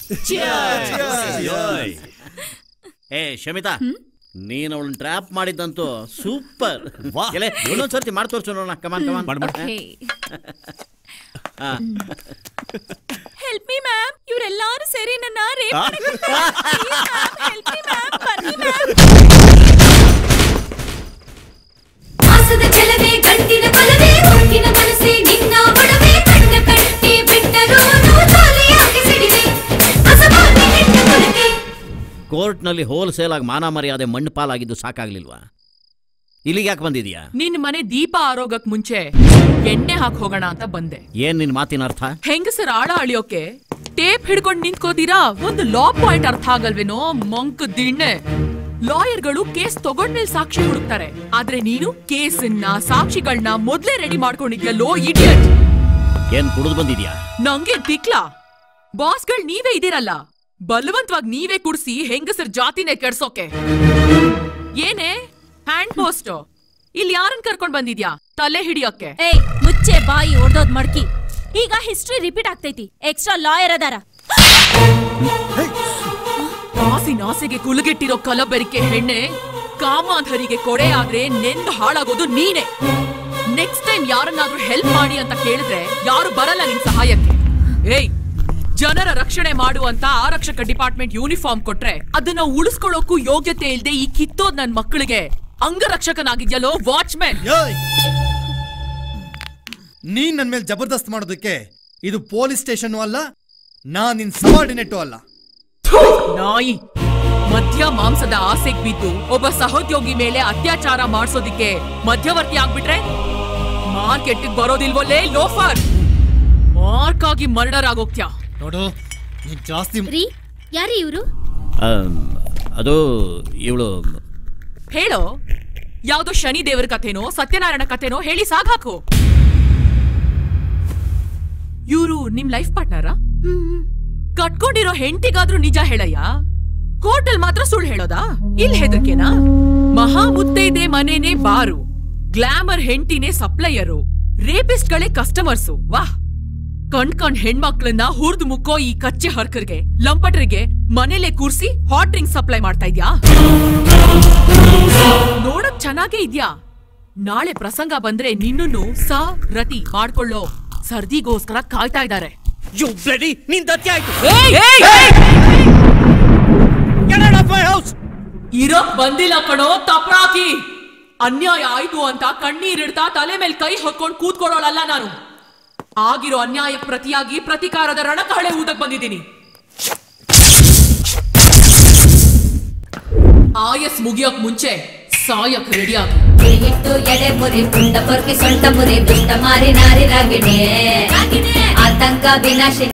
ಏ ಶಮಿತಾ ನೀನ್ ಅವಳನ್ನ ಟ್ರ್ಯಾಪ್ ಮಾಡಿದ್ದಂತೂ ಸೂಪರ್ ಎಲೆ ಇನ್ನೊಂದ್ಸರ್ತಿ ಮಾಡಿ ತೋರ್ಸು ನೋಡೋಣ ಕಮಾನ್ ಕಮಾನ್ ಹೆಲ್ಪ್ ಮಿ ಮ್ಯಾಮ್ ಇವರೆಲ್ಲಾರು ಸೇರಿ ನನ್ನ ರೇಪ್ ಹೆಲ್ಪ್ ಮಿ ಮ್ಯಾಮ್ ಬನ್ನಿ ಮ್ಯಾಮ್ ಮಾಸದ ಕೆಲವೇ ಗಂಟಿನ ಬಲವೇ ಹುಟ್ಟಿನ ಮನಸ್ಸೇ ನಿನ್ನ ಒಡವೆ ಕಣ್ಣ ಕಟ್ಟಿ ಬಿಟ್ಟರು ತಲೆಯಾಗಿ ಸಿಡಿದೆ ಅಸಮಾನ್ಯ ಹೆಣ್ಣ ಕೊರತೆ ಕೋರ್ಟ್ನಲ್ಲಿ ಹೋಲ್ಸೇಲ್ ಆಗಿ ಮಾನ ಮರ್ಯಾದೆ ಮಣ್ಣು ಪಾಲಾಗಿದ್ದು ಸಾಕಾಗ್ಲಿಲ್ವಾ ಇಲ್ಲಿಗೆ ಯಾಕೆ ಬಂದಿದ್ಯಾ ನಿನ್ ಮನೆ ದೀಪ ಆರೋಗಕ್ ಮುಂಚೆ ಎಣ್ಣೆ ಹಾಕ್ ಹೋಗೋಣ ಅಂತ ಬಂದೆ ಏನ್ ನಿನ್ ಮಾತಿನ ಅರ್ಥ ಹೆಂಗಸರ್ ಆಳ ಅಳಿಯೋಕೆ ಟೇಪ್ ಹಿಡ್ಕೊಂಡ್ ನಿಂತ್ಕೋತೀರಾ ಒಂದು ಲಾ ಪಾಯಿಂಟ್ ಅರ್ಥ ಆಗಲ್ವೇನೋ ಮಂಕ್ ದಿಣ್ಣೆ ಲಾಯರ್ಗಳು ಕೇಸ್ ತಗೊಂಡ್ಮೇಲೆ ಸಾಕ್ಷಿ ಹುಡುಕ್ತಾರೆ ಆದ್ರೆ ನೀನು ಕೇಸನ್ನ ಸಾಕ್ಷಿಗಳನ್ನ ಮೊದ್ಲೇ ರೆಡಿ ಮಾಡ್ಕೊಂಡಿದ್ಯಲ್ಲೋ ಇಡಿಯಟ್ ಏನ್ ಕುಡಿದು ಬಂದಿದ್ಯಾ ನಂಗೆ ತಿಕ್ಲಾ ಬಾಸ್ಗಳ್ ನೀವೇ ಇದೀರಲ್ಲ ಬಲವಂತವಾಗಿ ನೀವೇ ಕುಡ್ಸಿ ಹೆಂಗಸರ್ ಜಾತಿನೇ ಕೆಡ್ಸೋಕೆ ಏನೇ ಹ್ಯಾಂಡ್ ಪೋಸ್ಟ್ ಇಲ್ಲಿ ಯಾರನ್ ಕರ್ಕೊಂಡ್ ಬಂದಿದ್ಯಾ ತಲೆ ಹಿಡಿಯೋಕೆ ಏಯ್ ಮುಚ್ಚೆ ಬಾಯಿ ಒಡ್ದೋದ್ ಮಡ್ಕಿ ಈಗ ಹಿಸ್ಟ್ರಿ ರಿಪೀಟ್ ಆಗ್ತೈತಿ ಎಕ್ಸ್ಟ್ರಾ ಲಾಯರ್ ಅದಾರ ಆಸಿ ನಾಸೆಗೆ ಕುಲಗೆಟ್ಟಿರೋ ಕಲಬೆರಿಕೆ ಹೆಣ್ಣೆ ಕಾಮಾಧರಿಗೆ ಕೊಡೆ ಆದ್ರೆ ನೆಂದು ಹಾಳಾಗೋದು ನೀನೆ ನೆಕ್ಸ್ಟ್ ಟೈಮ್ ಯಾರನ್ನಾದ್ರೂ ಹೆಲ್ಪ್ ಮಾಡಿ ಅಂತ ಕೇಳಿದ್ರೆ ಯಾರು ಬರಲ್ಲ ನಿನ್ ಸಹಾಯಕ್ಕೆ ಏಯ್ ಜನರ ರಕ್ಷಣೆ ಮಾಡುವಂತ ಆರಕ್ಷಕ ಡಿಪಾರ್ಟ್ಮೆಂಟ್ ಯೂನಿಫಾರ್ಮ್ ಕೊಟ್ರೆ ಅದನ್ನ ಉಳಿಸ್ಕೊಳ್ಳೋಕು ಯೋಗ್ಯತೆ ಇಲ್ದೆ ಈ ಕಿತ್ತೋದ್ ನನ್ ಮಕ್ಕಳಿಗೆ ಅಂಗರಕ್ಷಕನಾಗಿದ್ಯಲ್ಲೋ ವಾಚ್ಮೆನ್ ನೀನ್ ನನ್ ಮೇಲೆ ಜಬರ್ದಸ್ತ್ ಮಾಡೋದಕ್ಕೆ ಇದು ಪೊಲೀಸ್ ಸ್ಟೇಷನ್ ಅಲ್ಲ ನಾ ನಿನ್ ಸಬಾರ್ಡಿನೇಟು ಅಲ್ಲ ನಾಯಿ ಮದ್ಯ ಮಾಂಸದ ಆಸೆಗ್ ಬಿದ್ದು ಒಬ್ಬ ಸಹೋದ್ಯೋಗಿ ಮೇಲೆ ಅತ್ಯಾಚಾರ ಮಾಡ್ಸೋದಿಕ್ಕೆ ಮಧ್ಯವರ್ತಿ ಆಗ್ಬಿಟ್ರೆ ಮಾರ್ಕೆಟ್ ಬರೋದಿಲ್ವಲ್ಲೇ ಲೋಫರ್ ಮಾರ್ಕ್ ಆಗಿ ಮರ್ಡರ್ ಆಗೋಗ್ತ್ಯಾ ನೋಡು ನೀನ್ ಜಾಸ್ತಿ ರೀ ಯಾರೀ ಇವರು ಆಮ್, ಅದು ಇವಳು ಹೇಳೋ ಯಾವ್ದೋ ಶನಿ ದೇವರ ಕಥೆನೋ ಸತ್ಯನಾರಾಯಣ ಕಥೆನೋ ಹೇಳಿ ಸಾಗಾಕು ಇವ್ರು ನಿಮ್ ಲೈಫ್ ಪಾರ್ಟ್ನರ ಕಟ್ಕೊಂಡಿರೋ ಹೆಂಡತಿಗಾದ್ರೂ ನಿಜ ಹೇಳಯ್ಯ ಕೋರ್ಟಲ್ ಮಾತ್ರ ಸುಳ್ಳು ಹೇಳೋದಾ ಇಲ್ ಹೆದರ್ಕೆನಾ ಮಹಾ ಮುತ್ತೈದೆ ಮನೇನೆ ಬಾರು ಗ್ಲಾಮರ್ ಹೆಂಡತಿನೇ ಸಪ್ಲೈಯರು ರೇಪಿಸ್ಟ್ ಗಳೇ ಕಸ್ಟಮರ್ಸು ವಾಹ್ ಕಣ್ ಕಣ್ ಹೆಣ್ಮಕ್ಳನ್ನ ಹುರ್ದು ಮುಕ್ಕೋ ಈ ಕಚ್ಚೆ ಹರ್ಕರ್ಗೆ ಲಂಪಟ್ರಿಗೆ ಮನೇಲೆ ಕೂರ್ಸಿ ಹಾಟ್ ಡ್ರಿಂಕ್ ಸಪ್ಲೈ ಮಾಡ್ತಾ ಇದ್ಯಾ ನೋಡಕ್ ಚೆನ್ನಾಗೇ ಇದ್ಯಾ ನಾಳೆ ಪ್ರಸಂಗ ಬಂದ್ರೆ ನಿನ್ನನ್ನು ಸ ರತಿ ಮಾಡ್ಕೊಳ್ಳೋ ಸರ್ದಿಗೋಸ್ಕರ ಕಾಯ್ತಾ ಇದ್ದಾರೆ ಯು ಬ್ಲಡಿ ನಿನ್ ದತ್ತಿ ಆಯ್ತು ಇರೋಕ್ ಬಂದಿಲ್ಲ ಕಣೋ ತಪ್ರಾಕಿ ಅನ್ಯಾಯ ಆಯ್ತು ಅಂತ ಕಣ್ಣೀರಿಡ್ತಾ ತಲೆ ಮೇಲೆ ಕೈ ಹೊಕ್ಕೊಂಡ್ ಕೂತ್ಕೊಳ್ಳೋಳಲ್ಲ ನಾನು ಆಗಿರೋ ಅನ್ಯಾಯ ಪ್ರತಿಯಾಗಿ ಪ್ರತಿಕಾರದ ರಣಕಹಳೆ ಊಟಕ್ ಬಂದಿದ್ದೀನಿ ಆಯಸ್ ಮುಗಿಯೋಕ್ ಮುಂಚೆ ಸಾಯಕ್ ರೆಡಿಯಾಗಿ ಇಟ್ಟು ಎಡೆ ಮುರಿ ಪುಂಡ ಪೊರ್ಕಿ ಸೊಂಟ ಮುರಿ ದುಷ್ಟ ಮಾರಿ ನಾರಿ ರಾಗಿಣಿ ಆತಂಕ ವಿನಾಶ